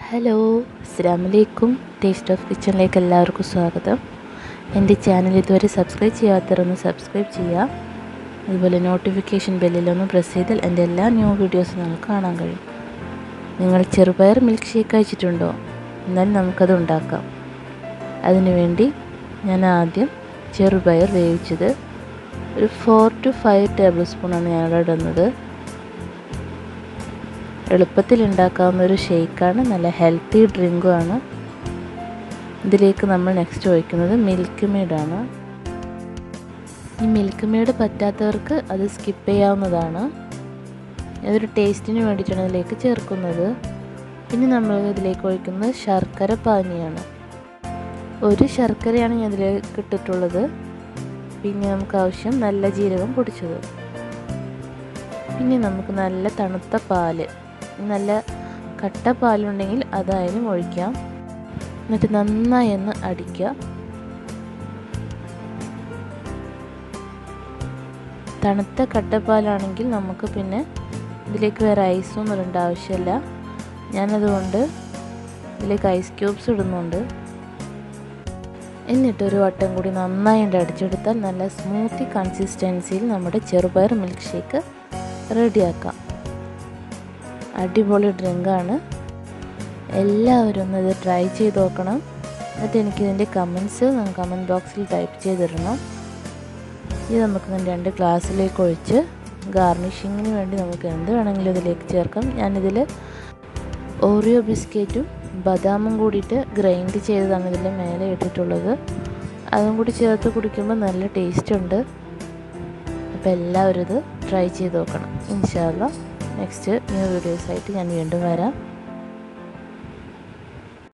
hello അസ്സാമലൈക്കും taste of കിച്ചണിലേക്ക് എല്ലാവർക്കും സ്വാഗതം എൻ്റെ ചാനൽ ഇതുവരെ സബ്സ്ക്രൈബ് ചെയ്യാത്തവരൊന്ന് സബ്സ്ക്രൈബ് ചെയ്യുക അതുപോലെ നോട്ടിഫിക്കേഷൻ ബെല്ലിലൊന്ന് പ്രസ് ചെയ്താൽ എൻ്റെ എല്ലാ ന്യൂ വീഡിയോസും നിങ്ങൾക്ക് കാണാൻ കഴിയും നിങ്ങൾ ചെറുപയർ മിൽക്ക് ഷേക്ക് കഴിച്ചിട്ടുണ്ടോ എന്നാൽ നമുക്കത് ഉണ്ടാക്കാം അതിനുവേണ്ടി ഞാൻ ആദ്യം ചെറുപയർ വേവിച്ചത് ഒരു ഫോർ ടു ഫൈവ് ടേബിൾ സ്പൂണാണ് ഞാൻ ഇടുന്നത് എളുപ്പത്തിൽ ഉണ്ടാക്കാവുന്ന ഒരു ഷേക്കാണ് നല്ല ഹെൽത്തി ഡ്രിങ്കുമാണ് ഇതിലേക്ക് നമ്മൾ നെക്സ്റ്റ് ഒഴിക്കുന്നത് മിൽക്ക് മെയ്ഡാണ് ഈ മിൽക്ക് മെയ്ഡ് പറ്റാത്തവർക്ക് അത് സ്കിപ്പ് ചെയ്യാവുന്നതാണ് അതൊരു ടേസ്റ്റിന് വേണ്ടിയിട്ടാണ് ഇതിലേക്ക് ചേർക്കുന്നത് പിന്നെ നമ്മൾ ഇതിലേക്ക് ഒഴിക്കുന്നത് ശർക്കര പാനിയാണ് ഒരു ശർക്കരയാണ് ഞാൻ ഇതിലേക്ക് ഇട്ടിട്ടുള്ളത് പിന്നെ നമുക്ക് ആവശ്യം നല്ല ജീരകം പൊടിച്ചത് പിന്നെ നമുക്ക് നല്ല തണുത്ത പാല് നല്ല കട്ട പാലുണ്ടെങ്കിൽ അതായാലും ഒഴിക്കാം എന്നിട്ട് നന്നായി ഒന്ന് അടിക്കുക തണുത്ത കട്ടപ്പാലാണെങ്കിൽ നമുക്ക് പിന്നെ ഇതിലേക്ക് വേറെ ഐസൊന്നും ഇടേണ്ട ആവശ്യമില്ല ഞാനതുകൊണ്ട് ഇതിലേക്ക് ഐസ് ക്യൂബ്സ് ഇടുന്നുണ്ട് എന്നിട്ട് ഒരു വട്ടം കൂടി നന്നായിട്ട് അടിച്ചെടുത്താൽ നല്ല സ്മൂത്തി കൺസിസ്റ്റൻസിയിൽ നമ്മുടെ ചെറുപയർ മിൽക്ക് ഷേക്ക് റെഡിയാക്കാം അടിപൊളി ഡ്രിങ്കാണ് എല്ലാവരും ഒന്ന് ഇത് ട്രൈ ചെയ്ത് നോക്കണം എന്നിട്ട് എനിക്കിതിൻ്റെ കമൻസ് കമൻറ്റ് ബോക്സിൽ ടൈപ്പ് ചെയ്തിടണം ഇത് നമുക്ക് രണ്ട് ഗ്ലാസ്സിലേക്ക് ഒഴിച്ച് ഗാർണിഷിങ്ങിന് വേണ്ടി നമുക്ക് എന്ത് വേണമെങ്കിലും ഇതിലേക്ക് ചേർക്കാം ഞാനിതിൽ ഓറിയോ ബിസ്ക്കറ്റും ബദാമും കൂടിയിട്ട് ഗ്രൈൻഡ് ചെയ്തതാണ് ഇതിൽ മേലെ ഇട്ടിട്ടുള്ളത് അതും കൂടി ചേർത്ത് കുടിക്കുമ്പോൾ നല്ല ടേസ്റ്റ് ഉണ്ട് അപ്പോൾ എല്ലാവരും ഇത് ട്രൈ ചെയ്ത് നോക്കണം ഇൻഷാല്ല നെക്സ്റ്റ് ന്യൂ വീഡിയോസായിട്ട് ഞാൻ വീണ്ടും വരാം